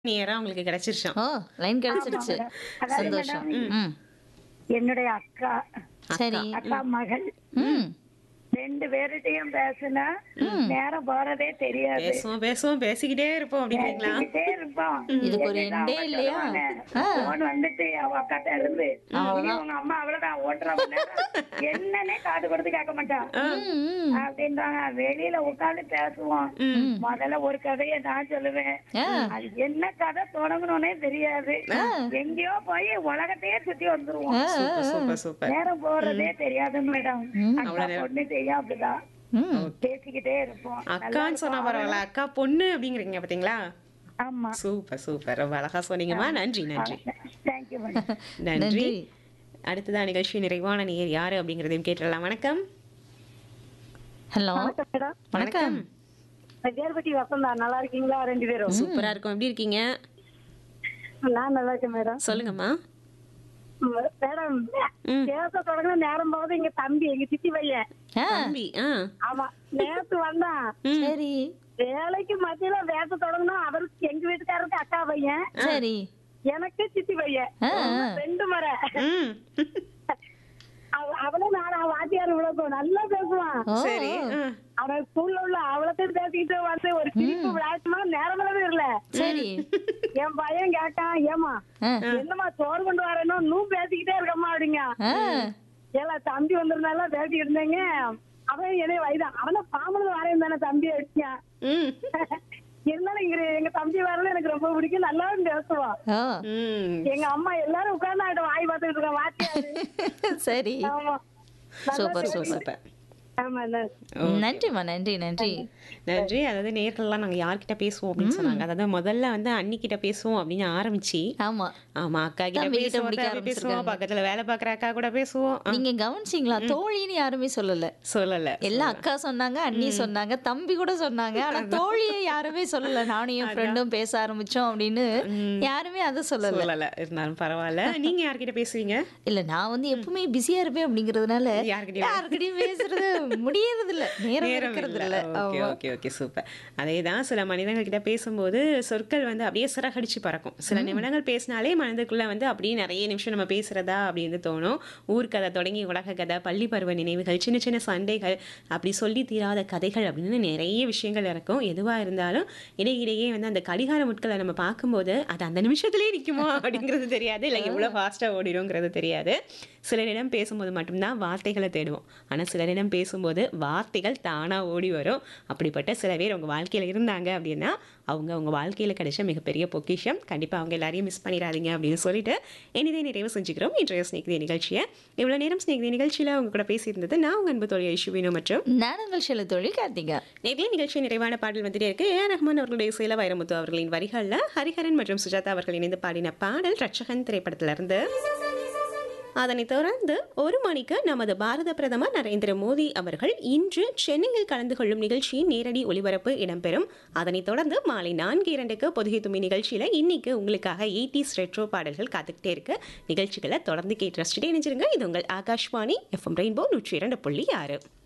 நேரா உங்களுக்கு கிடைச்சிருச்சாம் ஓ லைன் கிடைச்சிருச்சு மேடம். அதாவது சந்தோஷம் மேடம், ம் என்னுடைய அக்கா சரி அக்கா மகள் ம் ரெண்டு பேர்கிட்டயும் பேசுனா நேரம் போறதே தெரியாது பேசுவோம் பேசுவோம் பேசிக்கிட்டே இருப்போம் அப்படிங்கிறீங்களா பேசிக்கிட்டே இருப்போம் இதுக்கு ஒரு என்னதான் எண்டே அவங்க இல்லையா? சொல்லுவாங்க, ஆ. phone வந்துட்டு அவ அக்காட்ட இருந்து இனி உங்க அம்மா அவ்வளவுதான் ஒன்றரை மணி நேரம் என்னன்னே காது கொடுத்து கேட்க மாட்டான் ம், ம். அப்படின்றாங்க வெளியில உட்கார்ந்து பேசுவோம் முதல்ல ஒரு கதையை நான் சொல்லுவேன் ஆ. அது என்ன கதை தொடங்கணும்னே தெரியாது எங்கேயோ போய் உலகத்தையே சுத்தி வந்துருவோம் சூப்பர் சூப்பர் சூப்பர் நேரம் போறதே தெரியாது மேடம் அக்கா அவ்வளவு பொண்ணு செய்யும் அப்படிதான் ம். பேசிக்கிட்டே இருப்போம் அக்கான்னு சொன்னா பரவாயில்ல அக்கா பொண்ணு அப்படிங்கிறீங்க பாத்தீங்களா ஆமா சூப்பர் சூப்பர் ரொம்ப அழகா சொன்னீங்கம்மா நன்றி நன்றி தேங்க்யூ மேடம் நன்றி நன்றி அடுத்ததா நிகழ்ச்சி நிறைவான நேர் யாரு அப்படிங்கறதையும் கேட்டுடலாம் வணக்கம் ஹலோ மேடம் வணக்கம் வேர்பட்டி வசந்தா நல்லா இருக்கீங்களா ரெண்டு பேரும் சூப்பரா இருக்கும் எப்படி இருக்கீங்க நான் நல்லா இருக்கேன் மேடம் சொல்லுங்கம்மா மேடம் ம். பேச தொடங்கின நேரம் போது எங்க தம்பி எங்க சித்தி பையன் ஆ தம்பி ஆ ஆமா நேத்து வந்தான் சரி வேலைக்கு மத்தியில பேச தொடங்கணும் அவருக்கு எங்க வீட்டுக்காரருக்கு அக்கா பையன் சரி எனக்கு சித்தி பையன் ஆ, ஆ. ரெண்டு முறை ம் அவ- அவளும் நான் அவன் வாத்தியார் விளக்கம் நல்லா பேசுவான் ஓ சரி ஆ. அவன் ஸ்கூல்ல உள்ள அவளத்தையும் பேசிக்கிட்டு வந்து ஒரு சிரிப்பு விளையாட்டுமா நேரமே இல்ல சரி என் பையன் கேட்டான் ஏமா ஆ. என்னம்மா சோறு கொண்டு வரேனோ நூ பேசிக்கிட்டே இருக்கம்மா அப்படிங்க ஆ. ஏல தம்பி வந்திருந்தால பேசிக்கிட்டு இருந்தேங்க அவன் என்னைய வயதான் அவன பாம்பளை வரையும் தானே தம்பி அடிச்சான் ம் இருந்தாலும் இங்க எங்க தம்பி வரல எனக்கு ரொம்ப பிடிக்கும் நல்லாவும் பேசுவான் ஓ ம் எங்க அம்மா எல்லாரும் உட்கார்ந்து அவட்ட வாய் பார்த்துட்டு இருக்கேன் வாத்தியாரு சரி ஆமா சூப்பர் சூப்பர் சூப்பர் சூப்பர் ஆமா என்ன நன்றிம்மா நன்றி நன்றி நன்றி அதாவது நேர்கள்லாம் நாங்க யார்கிட்ட பேசுவோம் அப்படின்னு சொன்னாங்க அதாவது முதல்ல வந்து அண்ணி கிட்ட பேசுவோம் அப்படின்னு ஆரம்பிச்சு ஆமா ஆமா அக்கா கிட்ட தம்பி கிட்ட பேசுவோம் முடிக்க தம்பி பேசுவோம் ஆரம்பிச்சிருக்காங்க. பக்கத்துல வேலை பாக்குற அக்கா கூட பேசுவோம் ஆ, நீங்க கவனிச்சிங்களா தோழின்னு யாருமே சொல்லல சொல்லல எல்லாம் அக்கா சொன்னாங்க அண்ணி சொன்னாங்க தம்பி கூட சொன்னாங்க ஆனா தோழியை யாருமே சொல்லல நானும் என் ஃப்ரெண்டும் பேச ஆரம்பிச்சோம் அப்படின்னு யாருமே அதை சொல்லல சொல்லல இருந்தாலும் பரவாயில்ல நீங்க யார்கிட்ட பேசுவீங்க இல்ல நான் வந்து எப்பவுமே பிஸியா இருப்பேன் அப்படிங்கறதுனால யார்கிட்டயும் யாருக்கிட்டையும் பேசுறது முடியறது இல்ல நேரம் நேரம் இருக்கிறது இல்ல இல்ல ஓகே ஆமா. ஓகே ஓகே சூப்பர் அதே தான் சில மனிதர்கள் கிட்ட பேசும்போது சொற்கள் வந்து அப்படியே சிறகடிச்சு பறக்கும் சில நிமிடங்கள் பேசினாலே மனதுக்குள்ள வந்து அப்படியே நிறைய நிமிஷம் நம்ம பேசுறதா அப்படின்னு தோணும் ஊர்க்கதை தொடங்கி உலக கதை பள்ளி பருவ நினைவுகள் சின்ன சின்ன சண்டைகள் அப்படி சொல்லி தீராத கதைகள் அப்படின்னு நிறைய விஷயங்கள் இருக்கும் எதுவா இருந்தாலும் இடையிடையே வந்து அந்த கடிகார முட்களை நம்ம பார்க்கும்போது அது அந்த நிமிஷத்துலயே நிக்குமா அப்படிங்கிறது தெரியாது இல்லை எவ்வளோ ஃபாஸ்ட்டாக ஓடிடுங்கிறது தெரியாது சிலரிடம் பேசும்போது மட்டும்தான் வார்த்தைகளை தேடுவோம் ஆனால் சிலரிடம் பேசும்போது வார்த்தைகள் தானாக ஓடி வரும் அப்படிப்பட்ட சில பேர் உங்கள் வாழ்க்கையில் இருந்தாங்க அப்படின்னா அவங்க உங்கள் வாழ்க்கையில் கிடைச்ச மிகப்பெரிய பொக்கிஷம் கண்டிப்பாக அவங்க எல்லாரையும் மிஸ் பண்ணிடாதீங்க அப்படின்னு சொல்லிட்டு இனிதே நிறைவு செஞ்சுக்கிறோம் இன்றைய ஸ்நேகிதி நிகழ்ச்சியை இவ்வளோ நேரம் ஸ்நேகிதி நிகழ்ச்சியில் அவங்க கூட பேசியிருந்தது நான் உங்கள் அன்பு தோழி ஐஷுவினோ மற்றும் நானுங்கள் செல்ல தொழில் கார்த்திகா நேர்களை நிகழ்ச்சி நிறைவான பாடல் வந்துட்டே இருக்கு ஏ ஆர் ரஹ்மான் அவர்களுடைய இசையில வைரமுத்து அவர்களின் வரிகளில் ஹரிஹரன் மற்றும் சுஜாதா அவர்கள் இணைந்து பாடின பாடல் ரட்சகன் திரைப்படத்திலிருந்து அதனைத் தொடர்ந்து ஒரு மணிக்கு நமது பாரத பிரதமர் நரேந்திர மோடி அவர்கள் இன்று சென்னையில் கலந்து கொள்ளும் நிகழ்ச்சியின் நேரடி ஒளிபரப்பு இடம்பெறும் அதனைத் தொடர்ந்து மாலை நான்கு இரண்டுக்கு பொதுகை தும்மி நிகழ்ச்சியில இன்னைக்கு உங்களுக்காக எயிட்டிஸ் ரெட்ரோ பாடல்கள் காத்துக்கிட்டே இருக்கு நிகழ்ச்சிகளை தொடர்ந்து கேட்டு ரசிச்சுட்டே இணைஞ்சிருங்க இது உங்கள் ஆகாஷ்வாணி எஃப்எம் ரெயின்போ நூற்றி இரண்டு புள்ளி ஆறு